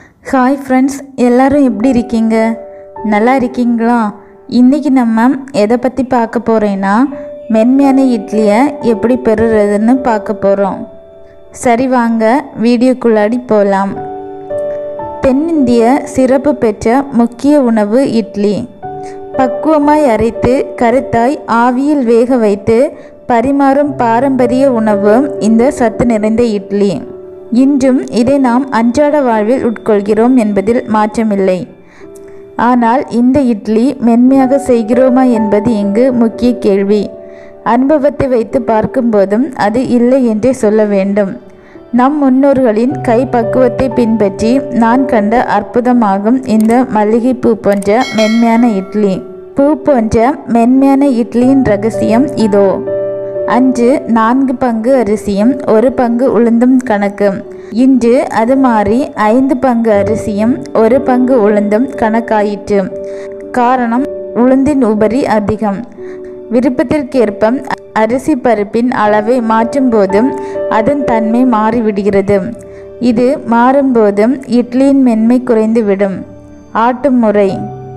hi friends எல்லாரும் எப்படி இருக்கீங்க நல்லா இருக்கீங்களா இன்றைக்கி நம்ம எதை பற்றி பார்க்க போகிறேன்னா மென்மையான இட்லியை எப்படி பெறுறதுன்னு பார்க்க போகிறோம் சரி வாங்க வீடியோக்குள்ளாடி போகலாம் தென்னிந்திய சிறப்பு பெற்ற முக்கிய உணவு இட்லி பக்குவமாய் அரைத்து கருத்தாய் ஆவியில் வேக வைத்து பரிமாறும் பாரம்பரிய உணவு இந்த சத்து நிறைந்த இட்லி இன்றும் இதை நாம் அன்றாட வாழ்வில் உட்கொள்கிறோம் என்பதில் மாற்றமில்லை ஆனால் இந்த இட்லி மென்மையாக செய்கிறோமா என்பது இங்கு முக்கிய கேள்வி அனுபவத்தை வைத்து பார்க்கும்போதும் அது இல்லை என்றே சொல்ல வேண்டும் நம் முன்னோர்களின் கை பக்குவத்தை பின்பற்றி நான் கண்ட அற்புதமாகும் இந்த மல்லிகைப்பூ போன்ற மென்மையான இட்லி பூ போன்ற மென்மையான இட்லியின் ரகசியம் இதோ அன்று நான்கு பங்கு அரிசியும் ஒரு பங்கு உளுந்தும் கணக்கு இன்று அது மாறி ஐந்து பங்கு அரிசியும் ஒரு பங்கு உளுந்தும் கணக்காயிற்று காரணம் உளுந்தின் உபரி அதிகம் விருப்பத்திற்கேற்ப அரிசி பருப்பின் அளவை மாற்றும் போதும் அதன் தன்மை மாறிவிடுகிறது இது மாறும்போதும் இட்லியின் மென்மை குறைந்துவிடும் ஆட்டும் முறை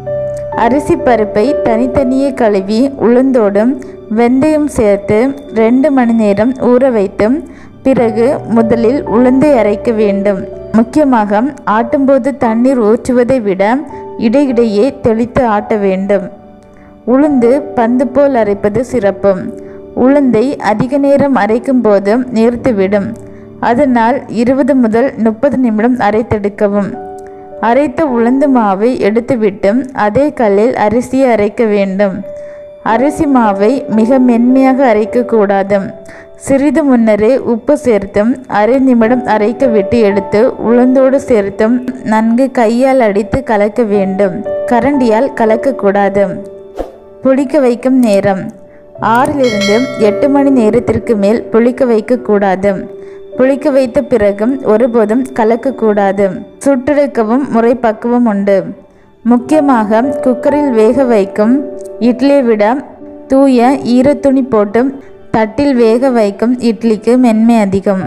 அரிசி பருப்பை தனித்தனியே கழுவி உளுந்தோடும் வெந்தயம் சேர்த்து ரெண்டு மணி நேரம் ஊற வைத்து பிறகு முதலில் உளுந்தை அரைக்க வேண்டும் முக்கியமாக ஆட்டும்போது தண்ணீர் ஊற்றுவதை விட இடையிடையே தெளித்து ஆட்ட வேண்டும் உளுந்து பந்து போல் அரைப்பது சிறப்பு உளுந்தை அதிக நேரம் அரைக்கும் போது நிறுத்திவிடும் அதனால் இருபது முதல் முப்பது நிமிடம் அரைத்தெடுக்கவும் அரைத்த உளுந்து மாவை எடுத்துவிட்டு அதே கல்லில் அரிசியை அரைக்க வேண்டும் அரிசி மாவை மிக மென்மையாக அரைக்கக்கூடாது சிறிது முன்னரே உப்பு சேர்த்தும் அரை நிமிடம் அரைக்க விட்டு எடுத்து உளுந்தோடு சேர்த்தும் நன்கு கையால் அடித்து கலக்க வேண்டும் கரண்டியால் கலக்கக்கூடாது புளிக்க வைக்கும் நேரம் ஆறிலிருந்து எட்டு மணி நேரத்திற்கு மேல் புளிக்க வைக்கக்கூடாது புளிக்க வைத்த பிறகும் ஒருபோதும் கலக்கக்கூடாது சுட்டெடுக்கவும் முறை பக்குவம் உண்டு முக்கியமாக குக்கரில் வேக வைக்கும் இட்லியை விட தூய ஈரத்துணி போட்டு தட்டில் வேக வைக்கும் இட்லிக்கு மென்மை அதிகம்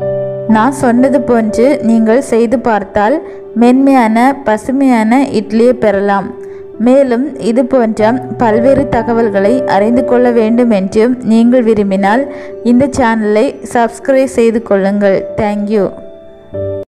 நான் சொன்னது போன்று நீங்கள் செய்து பார்த்தால் மென்மையான பசுமையான இட்லியை பெறலாம் மேலும் இது போன்ற பல்வேறு தகவல்களை அறிந்து கொள்ள வேண்டும் என்று நீங்கள் விரும்பினால் இந்த சேனலை சப்ஸ்கிரைப் செய்து கொள்ளுங்கள் தேங்க்யூ